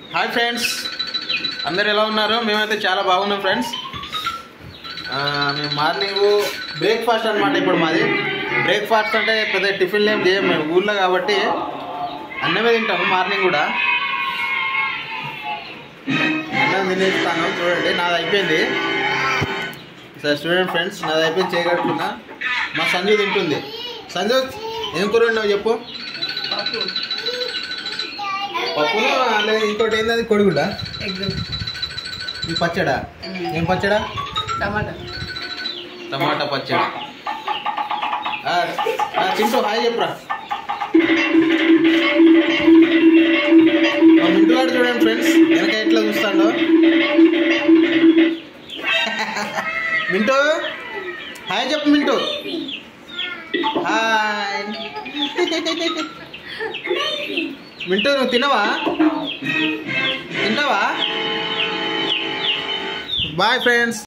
hi friends అందరు ఎలా ఉన్నారు మేమైతే చాలా బాగున్నాం ఫ్రెండ్స్ ఆ, మేము మార్నింగ్ బ్రేక్ఫాస్ట్ అనమాట ఇప్పుడు మాది బ్రేక్ఫాస్ట్ అంటే పెద్ద టిఫిన్లు ఏం చేయం మేము ఊర్లో కాబట్టి అన్నమే తింటాము మార్నింగ్ కూడా అన్నం తినేస్తాను చూడండి నాది అయిపోయింది సార్ స్టూడెంట్ ఫ్రెండ్స్ నాది అయిపోయింది చేయగలుగుతున్నా మా సంజు తింటుంది సంజు ఏం కూర ఉన్నావు చెప్పు పప్పు పప్పును అలాగే ఇంకోటి ఏంటది కొడుగుడా ఎగ్ ఈ పచ్చడా ఏం పచ్చడా టమాటా టమాటా పచ్చడి ఆ, ఆ, చింటూ హాయ్ చెప్పురా మా మింటుగాడు చూడండి ఫ్రెండ్స్ వెనక ఎట్లా చూస్తాడో మింటూ హాయ్ చెప్పు మింటూ హాయ్ మింటూ నువ్వు తినవా తింటావా బాయ్ ఫ్రెండ్స్